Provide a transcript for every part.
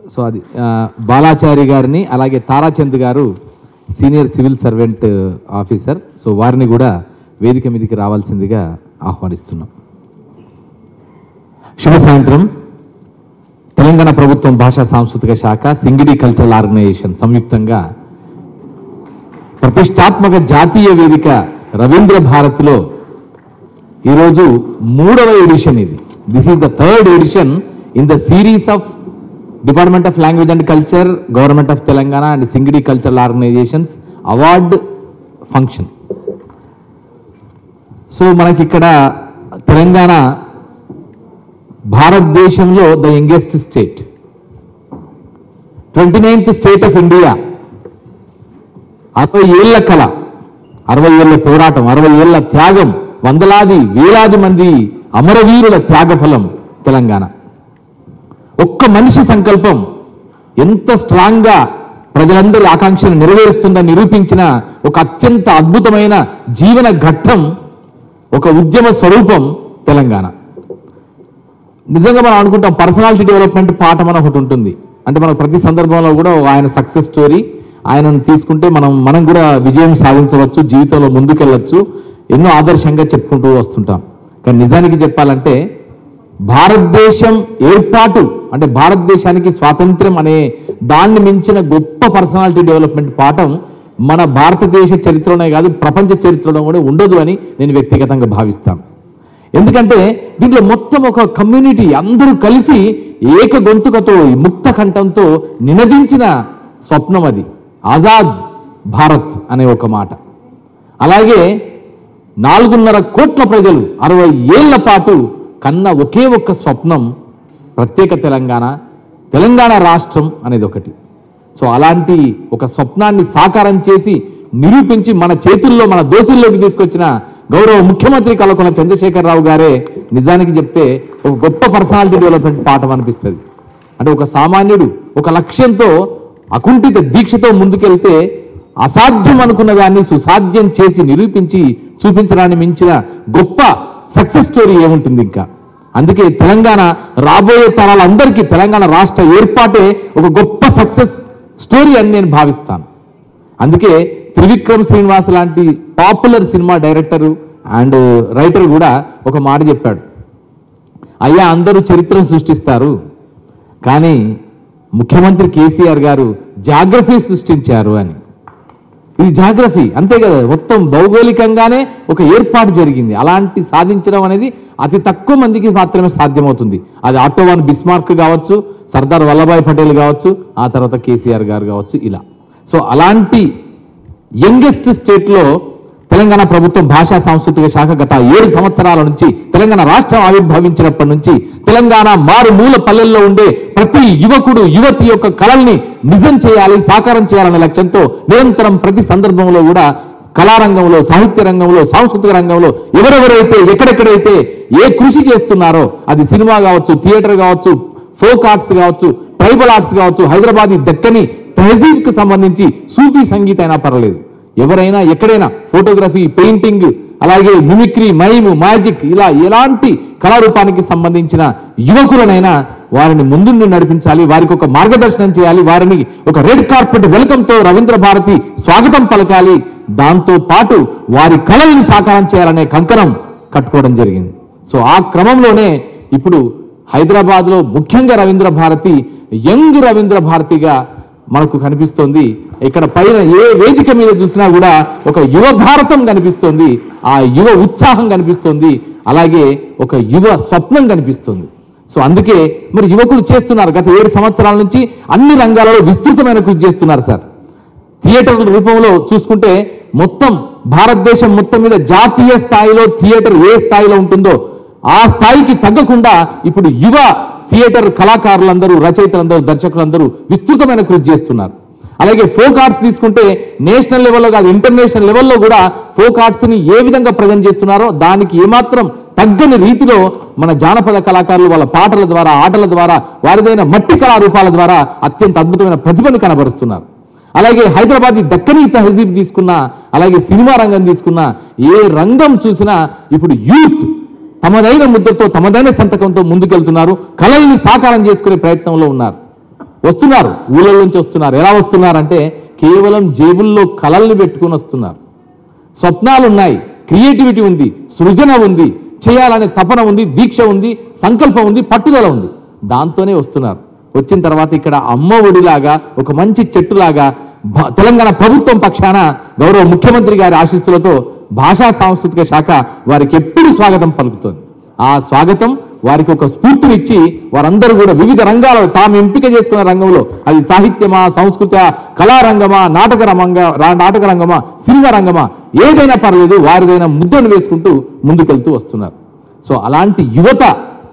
so అది ఆ, బాలాచారి గారిని అలాగే తారాచంద్ గారు senior civil servant officer so వారిని కూడా వేదిక మీదకి రావాల్సిందిగా ఆహ్వానిస్తున్నాం శుభ సాయంత్రం తెలంగాణ ప్రభుత్వం భాషా సాంస్కృతిక శాఖ సింగిడి కల్చరల్ ఆర్గనైజేషన్ సంయుక్తంగా ప్రతిష్టాత్మక జాతీయ వేదిక రవీంద్ర భారతిలో ఈరోజు మూడవ ఎడిషన్ ఇది this is the third edition in the series of department of language and culture government of Telangana and Singidi cultural organisations award function so మనకి ఇక్కడ తెలంగాణ భారతదేశంలో the youngest state twenty ninth state of India అరవై ఏళ్ల కళ అరవై ఏళ్ల పోరాటం అరవై ఏళ్ల త్యాగం వందలాది వేలాది మంది అమరవీరుల త్యాగఫలం తెలంగాణ ఒక్క మనిషి సంకల్పం ఎంత స్ట్రాంగ్ గా ప్రజలందరి ఆకాంక్షను నెరవేరుస్తుందని నిరూపించిన ఒక అత్యంత అద్భుతమైన జీవన ఘట్టం ఒక ఉద్యమ స్వరూపం తెలంగాణ నిజంగా మనం అనుకుంటాం పర్సనాలిటీ డెవలప్మెంట్ పాఠం అని ఒకటి ఉంటుంది అంటే మనం ప్రతి సందర్భంలో కూడా ఆయన సక్సెస్ స్టోరీ ఆయనను తీసుకుంటే మనం మనం కూడా విజయం సాధించవచ్చు జీవితంలో ముందుకెళ్ళచ్చు ఎన్నో ఆదర్శంగా చెప్పుకుంటూ వస్తుంటాం కానీ నిజానికి చెప్పాలంటే భారతదేశం ఏర్పాటు అంటే భారతదేశానికి స్వాతంత్ర్యం అనే దాన్ని మించిన గొప్ప పర్సనాలిటీ డెవలప్మెంట్ పాఠం మన భారతదేశ చరిత్రలోనే కాదు ప్రపంచ చరిత్రలో కూడా ఉండదు అని నేను వ్యక్తిగతంగా భావిస్తాను ఎందుకంటే దీంట్లో మొత్తం ఒక కమ్యూనిటీ అందరూ కలిసి ఏక గొంతుకతో ముక్త కంఠంతో నినదించిన స్వప్నం అది ఆజాద్ భారత్ అనే ఒక మాట అలాగే నాలుగున్నర కోట్ల ప్రజలు అరవై ఏళ్ల పాటు కన్న ఒకే ఒక్క స్వప్నం ప్రత్యేక తెలంగాణ తెలంగాణ రాష్ట్రం అనేది ఒకటి సో అలాంటి ఒక స్వప్నాన్ని సాకారం చేసి నిరూపించి మన చేతుల్లో మన దోసుల్లోకి తీసుకొచ్చిన గౌరవ ముఖ్యమంత్రి కలకొల చంద్రశేఖరరావు గారే నిజానికి చెప్తే ఒక గొప్ప పర్సనాలిటీ డెవలప్మెంట్ పాఠం అనిపిస్తుంది అంటే ఒక సామాన్యుడు ఒక లక్ష్యంతో అకుంఠిత దీక్షతో ముందుకెళ్తే అసాధ్యం అనుకున్న దాన్ని సుసాధ్యం చేసి నిరూపించి చూపించడాన్ని మించిన గొప్ప సక్సెస్ స్టోరీ ఏముంటుంది ఇంకా అందుకే తెలంగాణ రాబోయే తరాలందరికీ తెలంగాణ రాష్ట్ర ఏర్పాటే ఒక గొప్ప సక్సెస్ స్టోరీ అని నేను భావిస్తాను అందుకే త్రివిక్రమ్ శ్రీనివాస్ లాంటి popular cinema director and writer కూడా ఒక మాట చెప్పాడు అయ్యా అందరూ చరిత్రను సృష్టిస్తారు కానీ ముఖ్యమంత్రి కేసీఆర్ గారు జాగ్రఫీ సృష్టించారు అని ఇది జాగ్రఫీ అంతే కదా మొత్తం భౌగోళికంగానే ఒక ఏర్పాటు జరిగింది అలాంటి సాధించడం అనేది అతి తక్కువ మందికి మాత్రమే సాధ్యమవుతుంది అది ఆటోవాన్ బిస్మార్క్ కావచ్చు సర్దార్ వల్లభాయ్ పటేల్ కావచ్చు ఆ తర్వాత కేసీఆర్ గారు కావచ్చు ఇలా సో అలాంటి యంగెస్ట్ స్టేట్లో తెలంగాణ ప్రభుత్వం భాషా సాంస్కృతిక శాఖ గత ఏడు సంవత్సరాల నుంచి తెలంగాణ రాష్ట్రం ఆవిర్భవించినప్పటి నుంచి తెలంగాణ మారుమూల పల్లెల్లో ఉండే ప్రతి యువకుడు యువతి యొక్క కళల్ని నిజం చేయాలి సాకారం చేయాలనే లక్ష్యంతో నిరంతరం ప్రతి సందర్భంలో కూడా కళారంగంలో సాహిత్య రంగంలో సాంస్కృతిక రంగంలో ఎవరెవరైతే ఎక్కడెక్కడైతే ఏ కృషి చేస్తున్నారో అది సినిమా కావచ్చు థియేటర్ కావచ్చు ఫోక్ ఆర్ట్స్ కావచ్చు ట్రైబల్ ఆర్ట్స్ కావచ్చు హైదరాబాద్ దక్కని తహజీబ్ కు సంబంధించి సూఫీ సంగీత అయినా పర్వాలేదు ఎవరైనా ఎక్కడైనా ఫోటోగ్రఫీ పెయింటింగ్ అలాగే మిమిక్రీ మైమ్ మ్యాజిక్ ఇలా ఎలాంటి కళారూపానికి సంబంధించిన యువకులనైనా వారిని ముందుండి నడిపించాలి వారికి ఒక మార్గదర్శనం చేయాలి వారిని ఒక రెడ్ కార్పెట్ వెల్కమ్ తో రవీంద్ర భారతి స్వాగతం పలకాలి దాంతో పాటు వారి కళల్ని సాకారం చేయాలనే కంకణం కట్టుకోవడం జరిగింది సో ఆ క్రమంలోనే ఇప్పుడు హైదరాబాద్ లో ముఖ్యంగా రవీంద్ర భారతి యంగ్ రవీంద్ర భారతిగా మనకు కనిపిస్తోంది ఇక్కడ పైన ఏ వేదిక మీద చూసినా కూడా ఒక యువ భారతం కనిపిస్తోంది ఆ యువ ఉత్సాహం కనిపిస్తోంది అలాగే ఒక యువ స్వప్నం కనిపిస్తుంది సో అందుకే మరి యువకులు చేస్తున్నారు గత ఏడు సంవత్సరాల నుంచి అన్ని రంగాలలో విస్తృతమైన కృషి చేస్తున్నారు సార్ థియేటర్ రూపంలో చూసుకుంటే మొత్తం భారతదేశం మొత్తం మీద జాతీయ స్థాయిలో థియేటర్ ఏ స్థాయిలో ఉంటుందో ఆ స్థాయికి తగ్గకుండా ఇప్పుడు యువ థియేటర్ కళాకారులందరూ రచయితలందరూ దర్శకులందరూ విస్తృతమైన కృషి చేస్తున్నారు అలాగే ఫోక్ ఆర్ట్స్ తీసుకుంటే నేషనల్ లెవెల్లో కాదు ఇంటర్నేషనల్ లెవెల్లో కూడా ఫోక్ ఆర్ట్స్ ని ఏ విధంగా ప్రజెంట్ చేస్తున్నారో దానికి ఏమాత్రం తగ్గని రీతిలో మన జానపద కళాకారులు వాళ్ళ పాటల ద్వారా ఆటల ద్వారా వారిదైన మట్టి కళారూపాల ద్వారా అత్యంత అద్భుతమైన ప్రతిభను కనబరుస్తున్నారు అలాగే హైదరాబాద్ దక్కనీ తహజీబ్ తీసుకున్నా అలాగే సినిమా రంగం తీసుకున్నా ఏ రంగం చూసినా ఇప్పుడు యూత్ తమదైన ముద్దతో తమదైన సంతకంతో ముందుకెళ్తున్నారు కళల్ని సాకారం చేసుకునే ప్రయత్నంలో ఉన్నారు వస్తున్నారు ఊళ్ళ నుంచి వస్తున్నారు ఎలా వస్తున్నారంటే కేవలం జేబుల్లో కలల్ని పెట్టుకొని వస్తున్నారు స్వప్నాలు ఉన్నాయి క్రియేటివిటీ ఉంది సృజన ఉంది చేయాలనే తపన ఉంది దీక్ష ఉంది సంకల్పం ఉంది పట్టుదల ఉంది దాంతోనే వస్తున్నారు వచ్చిన తర్వాత ఇక్కడ అమ్మ ఒడిలాగా ఒక మంచి చెట్టులాగా భ- తెలంగాణ ప్రభుత్వం పక్షాన గౌరవ ముఖ్యమంత్రి గారి ఆశీస్సులతో భాషా సాంస్కృతిక శాఖ వారికి ఎప్పుడు స్వాగతం పలుకుతుంది ఆ స్వాగతం వారికి ఒక స్ఫూర్తినిచ్చి వారందరూ కూడా వివిధ రంగాలలో తాము ఎంపిక చేసుకున్న రంగంలో అది సాహిత్యమా సంస్కృత కళారంగమా నాటక రంగమా రా- నాటక రంగమా సినిమా రంగమా ఏదైనా పర్లేదు వారిదైనా ముద్దను వేసుకుంటూ ముందుకెళ్తూ వస్తున్నారు సో అలాంటి యువత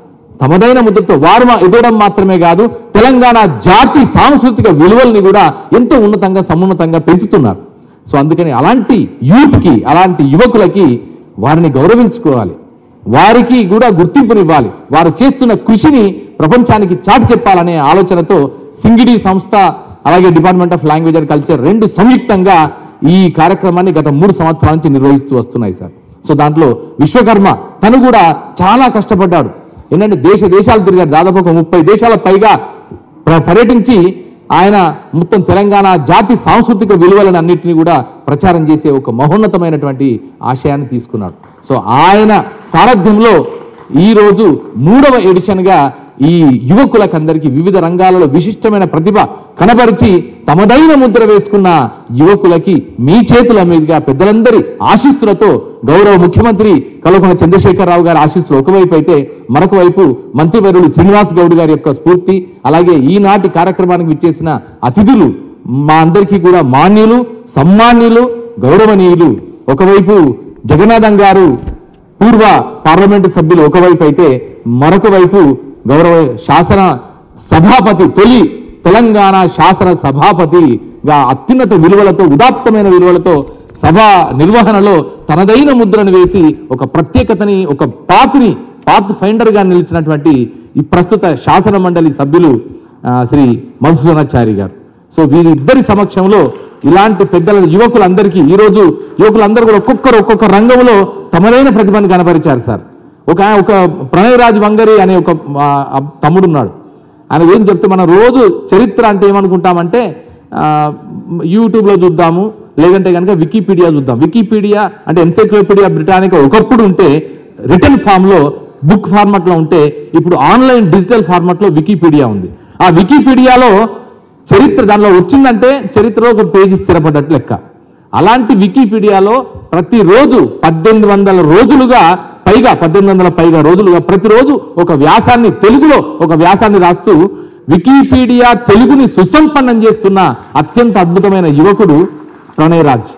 తమదైన ముద్రతో వారు మా- ఎదగడం మాత్రమే కాదు తెలంగాణ జాతి సాంస్కృతిక విలువల్ని కూడా ఎంతో ఉన్నతంగా సమున్నతంగా పెంచుతున్నారు సో అందుకని అలాంటి యూత్కి అలాంటి యువకులకి వారిని గౌరవించుకోవాలి వారికి కూడా గుర్తింపునివ్వాలి వారు చేస్తున్న కృషిని ప్రపంచానికి చాటి చెప్పాలనే ఆలోచనతో సింగిడి సంస్థ అలాగే department of language and culture రెండు సంయుక్తంగా ఈ కార్యక్రమాన్ని గత మూడు సంవత్సరాల నుంచి నిర్వహిస్తూ వస్తున్నాయి సార్ సో దాంట్లో విశ్వకర్మ తను కూడా చాలా కష్టపడ్డాడు ఏంటంటే దేశ దేశాలు తిరిగాడు దాదాపు ఒక ముప్పై దేశాల పైగా ప్ర- పర్యటించి ఆయన మొత్తం తెలంగాణ జాతి సాంస్కృతిక విలువలను అన్నింటినీ కూడా ప్రచారం చేసే ఒక మహోన్నతమైనటువంటి ఆశయాన్ని తీసుకున్నాడు సో ఆయన సారథ్యంలో ఈరోజు మూడవ ఎడిషన్గా ఈ యువకులకందరికీ వివిధ రంగాలలో విశిష్టమైన ప్రతిభ కనబరిచి తమదైన ముద్ర వేసుకున్న యువకులకి మీ చేతుల మీదుగా పెద్దలందరి ఆశీస్సులతో గౌరవ ముఖ్యమంత్రి కల్వకుంట్ల చంద్రశేఖరరావు గారి ఆశీస్సులు ఒకవైపు అయితే మరొక వైపు మంత్రివర్యులు శ్రీనివాస్ గౌడ్ గారి యొక్క స్ఫూర్తి అలాగే ఈనాటి కార్యక్రమానికి విచ్చేసిన అతిథులు మా అందరికీ కూడా మాన్యులు సమ్మాన్యులు గౌరవనీయులు ఒకవైపు జగన్నాథం గారు పూర్వ పార్లమెంటు సభ్యులు ఒకవైపు అయితే మరొక వైపు గౌరవ శాసన సభాపతి తొలి తెలంగాణ శాసన సభాపతిగా అత్యున్నత విలువలతో ఉదాత్తమైన విలువలతో సభ నిర్వహణలో తనదైన ముద్రను వేసి ఒక ప్రత్యేకతని ఒక పాత్ని పాత్ ఫైండర్ గా నిలిచినటువంటి ఈ ప్రస్తుత శాసన మండలి సభ్యులు ఆ, శ్రీ మధుసూదనాచారి గారు సో వీరిద్దరి సమక్షంలో ఇలాంటి పెద్దల యువకులందరికీ ఈరోజు యువకులందరూ కూడా ఒక్కొక్కరు ఒక్కొక్క రంగంలో తమదైన ప్రతిభను కనబరిచారు సార్ ఒక ఒక ప్రణయ్ రాజ్ వంగరి అనే ఒక ఆ, ఆ తమ్ముడు ఉన్నాడు ఆయన ఏం చెప్తే మనం రోజు చరిత్ర అంటే ఏమనుకుంటామంటే ఆ, యూట్యూబ్లో చూద్దాము లేదంటే కనుక వికీపీడియా చూద్దాం వికీపీడియా అంటే ఎన్సైక్లోపీడియా బ్రిటానికా ఒకప్పుడు ఉంటే రిటర్న్ ఫామ్లో బుక్ ఫార్మాట్లో ఉంటే ఇప్పుడు ఆన్లైన్ డిజిటల్ ఫార్మాట్లో వికీపీడియా ఉంది ఆ వికీపీడియాలో చరిత్ర దానిలో వచ్చిందంటే చరిత్రలో ఒక పేజీ స్థిరపడ్డట్టు లెక్క అలాంటి వికీపీడియాలో ప్రతిరోజు పద్దెనిమిది వందల రోజులుగా పైగా పద్దెనిమిది వందల పైగా రోజులుగా ప్రతిరోజు ఒక వ్యాసాన్ని తెలుగులో ఒక వ్యాసాన్ని రాస్తూ వికీపీడియా తెలుగుని సుసంపన్నం చేస్తున్న అత్యంత అద్భుతమైన యువకుడు ప్రణయరాజ్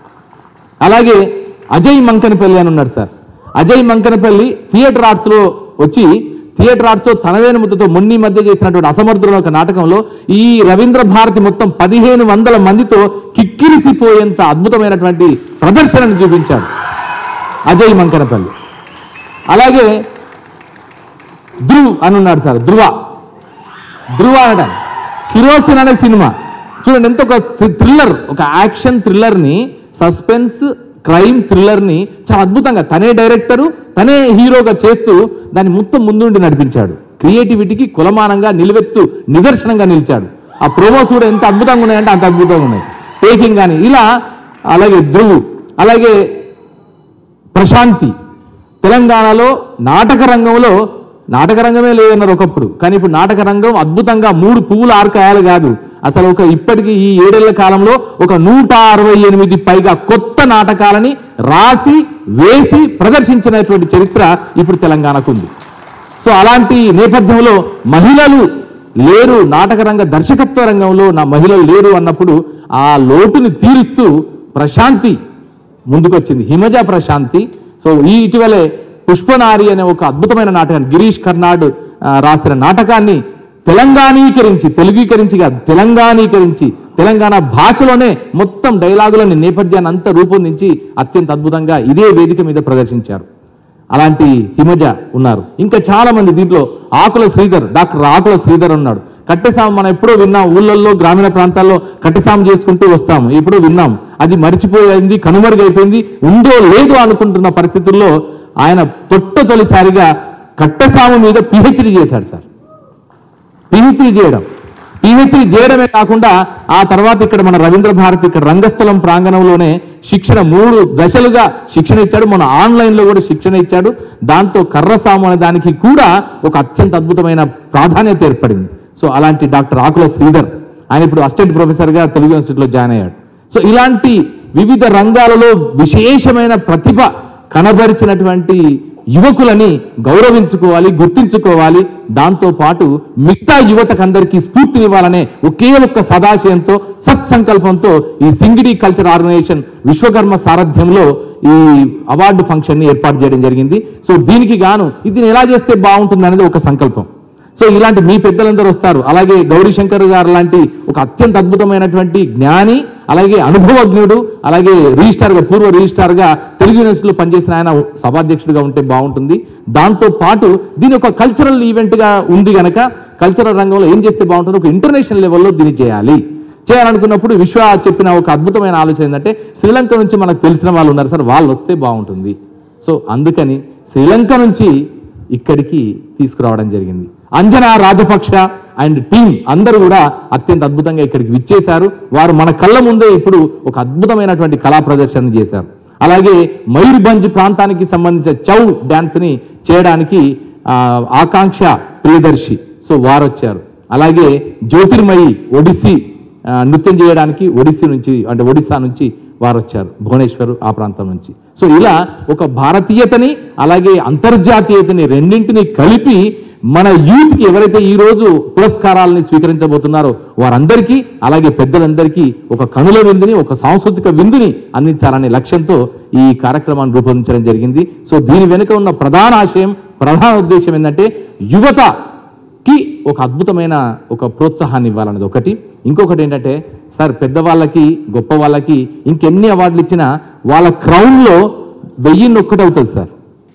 అలాగే అజయ్ మంకనపల్లి అని ఉన్నాడు సార్ అజయ్ మంకనపల్లి థియేటర్ ఆర్ట్స్లో వచ్చి థియేటర్ ఆర్ట్స్లో తనదైన ముద్దతో మొన్ని మధ్య చేసినటువంటి అసమర్థుడు ఒక నాటకంలో ఈ రవీంద్ర భారతి మొత్తం పదిహేను వందల మందితో కిక్కిరిసిపోయేంత అద్భుతమైనటువంటి ప్రదర్శనను చూపించాడు అజయ్ మంకనపల్లి అలాగే ధ్రువ్ అని ఉన్నాడు సార్ ధ్రువ ధ్రువ అనడం కిరోసిన్ అనే సినిమా చూడండి ఎంత ఒక థ్రిల్లర్ ఒక యాక్షన్ థ్రిల్లర్ని సస్పెన్స్ క్రైమ్ థ్రిల్లర్ని చాలా అద్భుతంగా తనే డైరెక్టరు తనే హీరోగా చేస్తూ దాన్ని మొత్తం ముందుండి నడిపించాడు క్రియేటివిటీకి కులమానంగా నిలువెత్తు నిదర్శనంగా నిలిచాడు ఆ ప్రోమోస్ కూడా ఎంత అద్భుతంగా ఉన్నాయంటే అంత అద్భుతంగా ఉన్నాయి టేకింగ్ కానీ ఇలా అలాగే ధ్రువు అలాగే ప్రశాంతి తెలంగాణలో నాటక రంగంలో నాటక రంగమే లేదన్నారు ఒకప్పుడు కానీ ఇప్పుడు నాటక రంగం అద్భుతంగా మూడు పువ్వులు ఆరకాయాలు కాదు అసలు ఒక ఇప్పటికీ ఈ ఏడేళ్ల కాలంలో ఒక నూట అరవై ఎనిమిది పైగా కొత్త నాటకాలని రాసి వేసి ప్రదర్శించినటువంటి చరిత్ర ఇప్పుడు తెలంగాణకు ఉంది సో అలాంటి నేపథ్యంలో మహిళలు లేరు నాటక రంగ దర్శకత్వ రంగంలో నా మహిళలు లేరు అన్నప్పుడు ఆ లోటుని తీరుస్తూ ప్రశాంతి ముందుకొచ్చింది హిమజ ప్రశాంతి సో ఈ ఇటీవలే పుష్పనారి అనే ఒక అద్భుతమైన నాటకాన్ని గిరీష్ కర్నాడ్ ఆ, రాసిన నాటకాన్ని తెలంగాణీకరించి తెలుగీకరించి కాదు తెలంగాణీకరించి తెలంగాణ భాషలోనే మొత్తం డైలాగులని నేపథ్యాన్ని అంతా రూపొందించి అత్యంత అద్భుతంగా ఇదే వేదిక మీద ప్రదర్శించారు అలాంటి హిమజ ఉన్నారు ఇంకా చాలా మంది దీంట్లో ఆకుల శ్రీధర్ డాక్టర్ ఆకుల శ్రీధర్ ఉన్నాడు కట్టెసాము మనం ఎప్పుడో విన్నాం ఊళ్ళల్లో గ్రామీణ ప్రాంతాల్లో కట్టెసాము చేసుకుంటూ వస్తాము ఎప్పుడో విన్నాం అది మర్చిపోయింది కనుమరుగైపోయింది ఉందో లేదో అనుకుంటున్న పరిస్థితుల్లో ఆయన తొట్ట తొలిసారిగా కట్టెసాము మీద పిహెచ్డి చేశాడు సార్ పిహెచ్డి చేయడం పిహెచ్డి చేయడమే కాకుండా ఆ తర్వాత ఇక్కడ మన రవీంద్ర భారతి ఇక్కడ రంగస్థలం ప్రాంగణంలోనే శిక్షణ మూడు దశలుగా శిక్షణ ఇచ్చాడు మన ఆన్లైన్ లో కూడా శిక్షణ ఇచ్చాడు దాంతో కర్రసాము అనే దానికి కూడా ఒక అత్యంత అద్భుతమైన ప్రాధాన్యత ఏర్పడింది సో అలాంటి డాక్టర్ ఆకుల శ్రీధర్ ఆయన ఇప్పుడు అసిస్టెంట్ ప్రొఫెసర్ గా తెలుగు యూనివర్సిటీలో జాయిన్ అయ్యాడు సో ఇలాంటి వివిధ రంగాలలో విశేషమైన ప్రతిభ కనబరిచినటువంటి యువకులని గౌరవించుకోవాలి గుర్తించుకోవాలి దాంతో పాటు మిగతా యువతకందరికీ స్ఫూర్తినివ్వాలనే ఒకే ఒక్క సదాశయంతో సత్సంకల్పంతో ఈ సింగిడి కల్చర్ ఆర్గనైజేషన్ విశ్వకర్మ సారథ్యంలో ఈ అవార్డు ఫంక్షన్ ని ఏర్పాటు చేయడం జరిగింది సో దీనికి గాను ఇది ఎలా చేస్తే బాగుంటుంది అనేది ఒక సంకల్పం సో ఇలాంటి మీ పెద్దలందరూ వస్తారు అలాగే గౌరీశంకర్ గారు లాంటి ఒక అత్యంత అద్భుతమైనటువంటి జ్ఞాని అలాగే అనుభవజ్ఞుడు అలాగే రిజిస్టార్ గా పూర్వ రిజిస్టార్ గా తెలుగు యూనివర్సిటీలో పనిచేసిన ఆయన సభాధ్యక్షుడిగా ఉంటే బాగుంటుంది దాంతో పాటు దీని ఒక కల్చరల్ ఈవెంట్ గా ఉంది గనక కల్చరల్ రంగంలో ఏం చేస్తే బాగుంటుంది ఒక ఇంటర్నేషనల్ లెవెల్లో దీన్ని చేయాలి చేయాలనుకున్నప్పుడు విశ్వ చెప్పిన ఒక అద్భుతమైన ఆలోచన ఏంటంటే శ్రీలంక నుంచి మనకు తెలిసిన వాళ్ళు ఉన్నారు సార్ వాళ్ళు వస్తే బాగుంటుంది సో అందుకని శ్రీలంక నుంచి ఇక్కడికి తీసుకురావడం జరిగింది అంజనా రాజపక్ష అండ్ టీం అందరూ కూడా అత్యంత అద్భుతంగా ఇక్కడికి విచ్చేశారు వారు మన కళ్ళ ముందే ఇప్పుడు ఒక అద్భుతమైనటువంటి కళా ప్రదర్శన చేశారు అలాగే మయూర్భంజ్ ప్రాంతానికి సంబంధించిన చౌ డాన్స్ ని చేయడానికి ఆ, ఆకాంక్ష ప్రియదర్శి సో వారు వచ్చారు అలాగే జ్యోతిర్మయి ఒడిస్సీ ఆ, నృత్యం చేయడానికి ఒడిస్సీ నుంచి అంటే ఒడిస్సా నుంచి వారు వచ్చారు భువనేశ్వర్ ఆ ప్రాంతం నుంచి సో ఇలా ఒక భారతీయతని అలాగే అంతర్జాతీయతని రెండింటిని కలిపి మన యూత్కి ఎవరైతే ఈ రోజు పురస్కారాలని స్వీకరించబోతున్నారో వారందరికీ అలాగే పెద్దలందరికీ ఒక కనుల విందుని ఒక సాంస్కృతిక విందుని అందించాలనే లక్ష్యంతో ఈ కార్యక్రమాన్ని రూపొందించడం జరిగింది సో దీని వెనుక ఉన్న ప్రధాన ఆశయం ప్రధాన ఉద్దేశం ఏంటంటే యువత కి ఒక అద్భుతమైన ఒక ప్రోత్సాహాన్ని ఇవ్వాలన్నది ఒకటి ఇంకొకటి ఏంటంటే సార్ పెద్దవాళ్ళకి గొప్ప వాళ్ళకి ఇంకెన్ని అవార్డులు ఇచ్చినా వాళ్ళ క్రౌన్లో వెయ్యిన్ని ఒక్కటి అవుతుంది సార్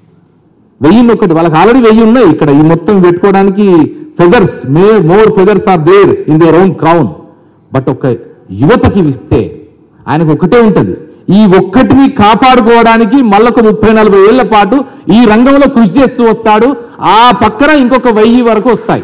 వెయ్యిన్ని ఒక్కటి వాళ్ళకి ఆల్రెడీ వెయ్యి ఉన్నాయి ఇక్కడ ఈ మొత్తం పెట్టుకోవడానికి feathers may more feathers are there in their own crown but ఒక యువతకి ఇస్తే ఆయనకు ఒకటే ఉంటుంది ఈ ఒక్కటిని కాపాడుకోవడానికి మళ్ళొక ముప్పై నలభై ఏళ్ల పాటు ఈ రంగంలో కృషి చేస్తూ వస్తాడు ఆ పక్కన ఇంకొక వెయ్యి వరకు వస్తాయి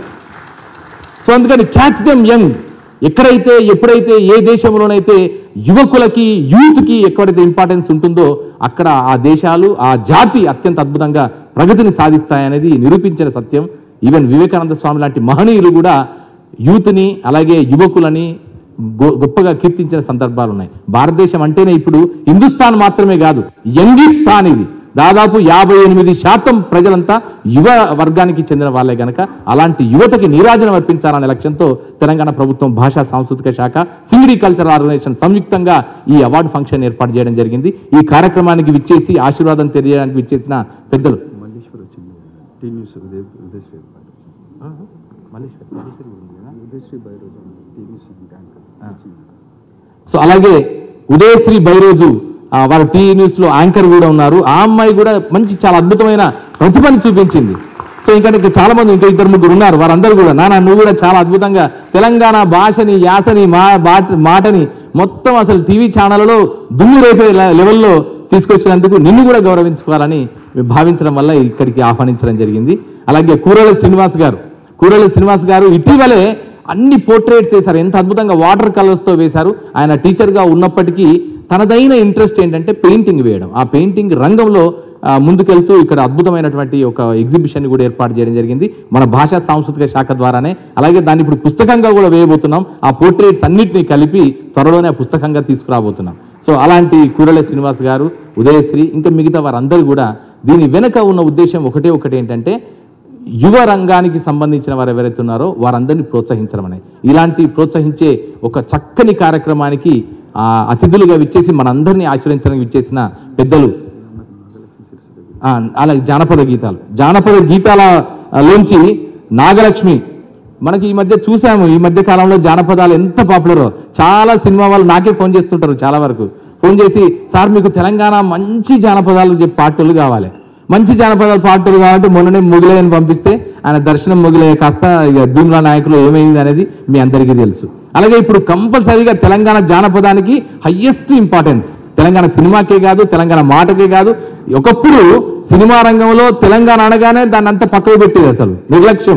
సో అందుకని క్యాచ్ దెమ్ యంగ్ ఎక్కడైతే ఎప్పుడైతే ఏ దేశంలోనైతే యువకులకి యూత్కి ఎక్కడైతే ఇంపార్టెన్స్ ఉంటుందో అక్కడ ఆ దేశాలు ఆ జాతి అత్యంత అద్భుతంగా ప్రగతిని సాధిస్తాయనేది నిరూపించిన సత్యం ఈవెన్ వివేకానంద స్వామి లాంటి మహనీయులు కూడా యూత్ని అలాగే యువకులని గొ- గొప్పగా కీర్తించిన సందర్భాలు ఉన్నాయి భారతదేశం అంటేనే ఇప్పుడు హిందుస్థాన్ మాత్రమే కాదు యంగిస్థాన్ ఇది దాదాపు యాభై ఎనిమిది శాతం ప్రజలంతా యువ వర్గానికి చెందిన వాళ్ళే గనక అలాంటి యువతకి నీరాజనం అర్పించాలనే లక్ష్యంతో తెలంగాణ ప్రభుత్వం భాషా సాంస్కృతిక శాఖ సింగిడి కల్చరల్ ఆర్గనైజేషన్ సంయుక్తంగా ఈ అవార్డు ఫంక్షన్ ఏర్పాటు చేయడం జరిగింది ఈ కార్యక్రమానికి విచ్చేసి ఆశీర్వాదం తెలియడానికి విచ్చేసిన పెద్దలు మల్లేశ్వర్ వచ్చింది T News Uday Udayasri Udayasri Bairoju T News anchor వచ్చింది సో అలాగే ఉదయశ్రీ బైరోజు ఆ, వారు టీ న్యూస్ లో యాంకర్ కూడా ఉన్నారు ఆ అమ్మాయి కూడా మంచి చాలా అద్భుతమైన ప్రతిభని చూపించింది సో ఇంకా ఇంకా చాలా మంది ఇంకా ఇద్దరు ముగ్గురు ఉన్నారు వారందరూ కూడా నాన్న నువ్వు కూడా చాలా అద్భుతంగా తెలంగాణ భాషని యాసని మా బాట మాటని మొత్తం అసలు టీవీ ఛానళ్ళలో దుమ్ము రేపే లె- లెవెల్లో తీసుకొచ్చినందుకు నిన్ను కూడా గౌరవించుకోవాలని భావించడం వల్ల ఇక్కడికి ఆహ్వానించడం జరిగింది అలాగే కూరల శ్రీనివాస్ గారు కూరల శ్రీనివాస్ గారు ఇటీవలే అన్ని పోర్ట్రేట్స్ వేశారు ఎంత అద్భుతంగా వాటర్ కలర్స్తో వేశారు ఆయన టీచర్గా ఉన్నప్పటికీ తనదైన ఇంట్రెస్ట్ ఏంటంటే పెయింటింగ్ వేయడం ఆ పెయింటింగ్ రంగంలో ఆ, ముందుకెళ్తూ ఇక్కడ అద్భుతమైనటువంటి ఒక ఎగ్జిబిషన్ కూడా ఏర్పాటు చేయడం జరిగింది మన భాషా సాంస్కృతిక శాఖ ద్వారానే అలాగే దాన్ని ఇప్పుడు పుస్తకంగా కూడా వేయబోతున్నాం ఆ పోర్ట్రేట్స్ అన్నిటిని కలిపి త్వరలోనే ఆ పుస్తకంగా తీసుకురాబోతున్నాం సో అలాంటి కూరల శ్రీనివాస్ గారు ఉదయశ్రీ ఇంకా మిగతా వారందరూ కూడా దీని వెనుక ఉన్న ఉద్దేశం ఒకటే ఒకటి ఏంటంటే యువ రంగానికి సంబంధించిన వారు ఎవరైతే ఉన్నారో వారందరినీ ప్రోత్సహించడం అనేది ఇలాంటి ప్రోత్సహించే ఒక చక్కని కార్యక్రమానికి ఆ, అతిథులుగా విచ్చేసి మనందరినీ ఆచరించడానికి విచ్చేసిన పెద్దలు ఆ, అలాగే జానపద గీతాలు జానపద గీతాల ఆ, లోంచి నాగలక్ష్మి మనకి ఈ మధ్య చూసాము ఈ మధ్య కాలంలో జానపదాలు ఎంత పాపులరో చాలా సినిమా వాళ్ళు నాకే ఫోన్ చేస్తుంటారు చాలా వరకు ఫోన్ చేసి సార్ మీకు తెలంగాణ మంచి జానపదాలు చెప్పి పాటలు కావాలి మంచి జానపదాలు పాటలు కావాలంటే మొన్ననే మొగిలయ్యని పంపిస్తే ఆయన దర్శనం మొగిలయ్య కాస్త ఇక భీమ్లా నాయకులు ఏమైంది అనేది మీ అందరికీ తెలుసు అలాగే ఇప్పుడు కంపల్సరీగా తెలంగాణ జానపదానికి హయ్యెస్ట్ ఇంపార్టెన్స్ తెలంగాణ సినిమాకే కాదు తెలంగాణ మాటకే కాదు ఒకప్పుడు సినిమా రంగంలో తెలంగాణ అనగానే దాన్ని అంతా పక్కకు పెట్టేది అసలు నిర్లక్ష్యం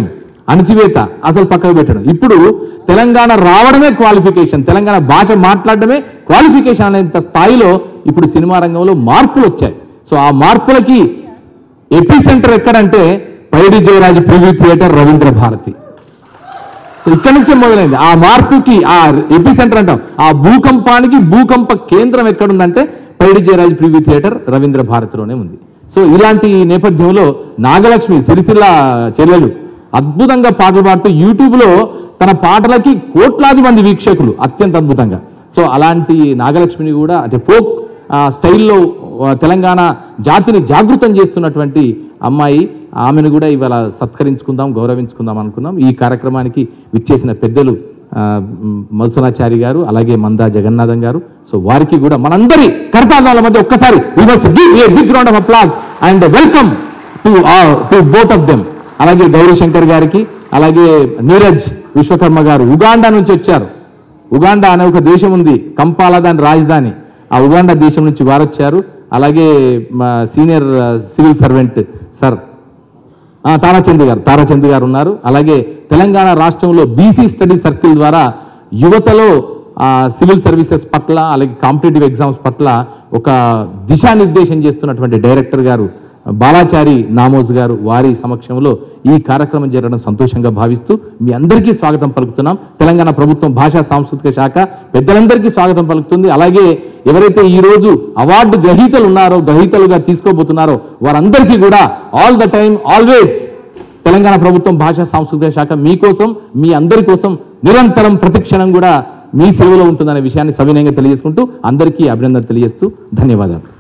అణచివేత అసలు పక్కకు పెట్టడం ఇప్పుడు తెలంగాణ రావడమే క్వాలిఫికేషన్ తెలంగాణ భాష మాట్లాడడమే క్వాలిఫికేషన్ అనేంత స్థాయిలో ఇప్పుడు సినిమా రంగంలో మార్పులు వచ్చాయి సో ఆ మార్పులకి ఎపి సెంటర్ ఎక్కడంటే Paidi Jayaraju preview theatre Ravindra Bharati so ఇక్కడి నుంచే మొదలైంది ఆ మార్పుకి ఆ ఎపి సెంటర్ అంటాం ఆ భూకంపానికి భూకంప కేంద్రం ఎక్కడుందంటే పైడి జయరాజ్ ప్రివ్యూ థియేటర్ రవీంద్ర భారతిలోనే ఉంది సో ఇలాంటి నేపథ్యంలో నాగలక్ష్మి సిరిసిల్ల చెల్లెలు అద్భుతంగా పాటలు పాడుతూ యూట్యూబ్లో తన పాటలకి కోట్లాది మంది వీక్షకులు అత్యంత అద్భుతంగా సో అలాంటి నాగలక్ష్మిని కూడా అంటే ఫోక్ స్టైల్లో ఆ, తెలంగాణ జాతిని జాగృతం చేస్తున్నటువంటి అమ్మాయి ఆమెను కూడా ఇవాళ సత్కరించుకుందాం గౌరవించుకుందాం అనుకున్నాం ఈ కార్యక్రమానికి విచ్చేసిన పెద్దలు ఆ, మ్, మధుసూనాచారి గారు అలాగే మందా జగన్నాథం గారు సో వారికి కూడా మనందరి కరతాళాల మధ్య ఒక్కసారి we must give a big round of applause and welcome to to both of them అలాగే గౌరీశంకర్ గారికి అలాగే నీరజ్ విశ్వకర్మ గారు ఉగాండా నుంచి వచ్చారు ఉగాండా అనే ఒక దేశం ఉంది కంపాల దాని రాజధాని ఆ ఉగాండా దేశం నుంచి వారు వచ్చారు అలాగే మా సీనియర్ ఆ, సివిల్ సర్వెంట్ సార్ ఆ, తారాచంద్ గారు తారాచంద్ గారు ఉన్నారు అలాగే తెలంగాణ రాష్ట్రంలో బీసీ స్టడీ సర్కిల్ ద్వారా యువతలో ఆ, సివిల్ సర్వీసెస్ పట్ల అలాగే కాంపిటేటివ్ ఎగ్జామ్స్ పట్ల ఒక దిశానిర్దేశం చేస్తున్నటువంటి డైరెక్టర్ గారు బాలాచారి నామోజ్ గారు వారి సమక్షంలో ఈ కార్యక్రమం జరగడం సంతోషంగా భావిస్తూ మీ అందరికీ స్వాగతం పలుకుతున్నాం తెలంగాణ ప్రభుత్వం భాషా సాంస్కృతిక శాఖ పెద్దలందరికీ స్వాగతం పలుకుతుంది అలాగే ఎవరైతే ఈ రోజు అవార్డు గ్రహీతలు ఉన్నారో గ్రహీతలుగా తీసుకోబోతున్నారో వారందరికీ కూడా all the time always Telangana ప్రభుత్వం భాషా సాంస్కృతిక శాఖ మీకోసం మీ అందరి కోసం నిరంతరం ప్రతిక్షణం కూడా మీ సేవలో ఉంటుందనే విషయాన్ని సవినయంగా తెలియజేసుకుంటూ అందరికీ అభినందన తెలియజేస్తూ ధన్యవాదాలు